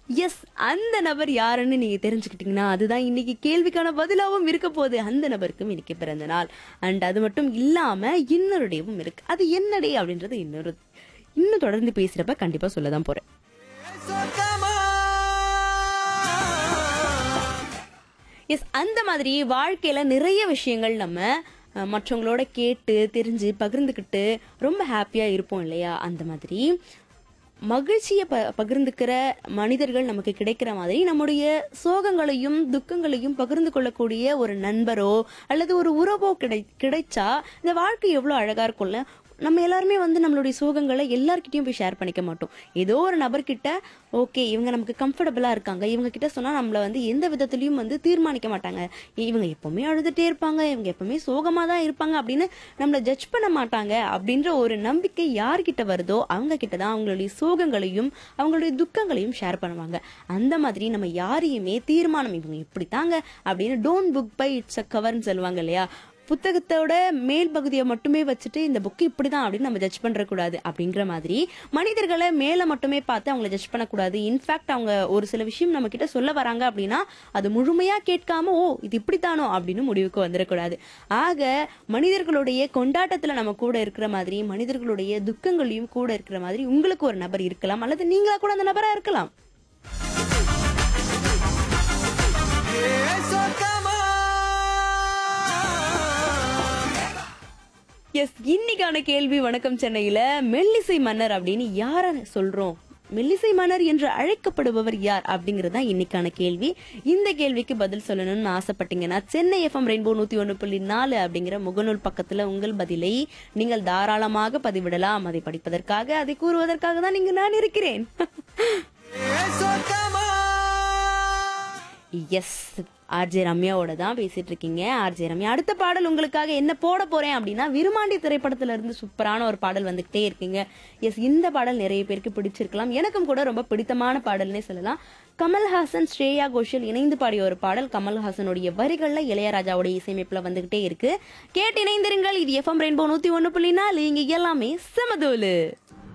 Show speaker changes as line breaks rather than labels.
S அந்த நபர் யாருன்னு நீங்க தெரிஞ்சுக்கிட்டீங்கன்னா அதுதான் இன்னைக்கு கேள்விக்கான பதிலாகவும் இருக்க போகுது அந்த நபருக்கும் இன்னைக்கு பிறந்த நாள் அண்ட் அது மட்டும் இல்லாம இன்னொரு டேவும் இருக்கு அது என்ன டே அப்படின்றது இன்னொரு இன்னும் தொடர்ந்து பேசுறப்ப கண்டிப்பா சொல்லதான் போறேன் எஸ் அந்த மாதிரி வாழ்க்கையில நிறைய விஷயங்கள் நம்ம அஹ், மற்றவங்களோட கேட்டு தெரிஞ்சு பகிர்ந்துக்கிட்டு ரொம்ப ஹாப்பியா இருப்போம் இல்லையா அந்த மாதிரி மகிழ்ச்சியை ப பகிர்ந்துக்கிற மனிதர்கள் நமக்கு கிடைக்கிற மாதிரி நம்முடைய சோகங்களையும் துக்கங்களையும் பகிர்ந்து கொள்ளக்கூடிய ஒரு நண்பரோ அல்லது ஒரு உறவோ கிடை கிடைச்சா இந்த வாழ்க்கை எவ்வளோ அழகா இருக்கும்ல நம்ம எல்லாருமே வந்து நம்மளுடைய சோகங்களை எல்லார்கிட்டயும் போய் ஷேர் பண்ணிக்க மாட்டோம் ஏதோ ஒரு நபர்கிட்ட ஓகே இவங்க நமக்கு கம்ஃபர்டபுளா இருக்காங்க இவங்க கிட்ட சொன்னா நம்மள வந்து எந்த விதத்துலயும் வந்து தீர்மானிக்க மாட்டாங்க இவங்க எப்பவுமே அழுதுட்டே இருப்பாங்க இவங்க எப்பவுமே சோகமா தான் இருப்பாங்க அப்படின்னு நம்மள ஜட்ஜ் பண்ண மாட்டாங்க அப்படின்ற ஒரு நம்பிக்கை யார்கிட்ட வருதோ அவங்க கிட்ட தான் அவங்களுடைய சோகங்களையும் அவங்களுடைய துக்கங்களையும் ஷேர் பண்ணுவாங்க அந்த மாதிரி நம்ம யாரையுமே தீர்மானம் இவங்க இப்படித்தாங்க அப்படின்னு don't book by it's a கவர்னு சொல்லுவாங்க இல்லையா புத்தகத்தோட மேல் பகுதியை மட்டுமே வச்சுட்டு இந்த புக்கு இப்படிதான் அப்படின்னு நம்ம ஜட்ஜ் பண்ற கூடாது அப்படிங்கிற மாதிரி மனிதர்களை மேல மட்டுமே பார்த்து அவங்கள ஜட்ஜ் பண்ணக்கூடாது இன்ஃபேக்ட் அவங்க ஒரு சில விஷயம் நம்ம கிட்ட சொல்ல வராங்க அப்படின்னா அது முழுமையா கேட்காம ஓ இது இப்படித்தானோ அப்படின்னு முடிவுக்கு வந்துடக்கூடாது ஆக மனிதர்களுடைய கொண்டாட்டத்துல நம்ம கூட இருக்கிற மாதிரி மனிதர்களுடைய துக்கங்களையும் கூட இருக்கிற மாதிரி உங்களுக்கு ஒரு நபர் இருக்கலாம் அல்லது நீங்களா கூட அந்த நபரா இருக்கலாம் எஸ் இன்னைக்கான கேள்வி வணக்கம் சென்னையில மெல்லிசை மன்னர் அப்படின்னு யார சொல்றோம் மெல்லிசை மன்னர் என்று அழைக்கப்படுபவர் யார் அப்படிங்கிறது தான் இன்னைக்கான கேள்வி இந்த கேள்விக்கு பதில் சொல்லணும்னு ஆசைப்பட்டீங்கன்னா சென்னை எஃப்எம் ரெயின்போ நூத்தி ஒன்று புள்ளி நாலு அப்படிங்கிற முகநூல் பக்கத்துல உங்கள் பதிலை நீங்கள் தாராளமாக பதிவிடலாம் அதை படிப்பதற்காக அதை கூறுவதற்காக தான் இங்கு நான் இருக்கிறேன் எஸ் ஆர்ஜே ரம்யாவோட தான் பேசிட்டு இருக்கீங்க ஆர்ஜே ரம்யா அடுத்த பாடல் உங்களுக்காக என்ன போட போறேன் அப்படின்னா விருமாண்டி திரைப்படத்துல இருந்து சூப்பரான ஒரு பாடல் வந்துகிட்டே இருக்குங்க எஸ் இந்த பாடல் நிறைய பேருக்கு பிடிச்சிருக்கலாம் எனக்கும் கூட ரொம்ப பிடித்தமான பாடல்னே சொல்லலாம் கமல்ஹாசன் ஸ்ரேயா கோஷல் இணைந்து பாடிய ஒரு பாடல் கமல்ஹாசனுடைய வரிகள்ல இளையராஜாவுடைய இசையமைப்புல வந்துகிட்டே இருக்கு கேட்டு இணைந்திருங்கள் இது எஃப்எம் ரெயின்போ நூத்தி ஒண்ணு புள்ளி நாலு இங்க எல்லாமே செமதோலு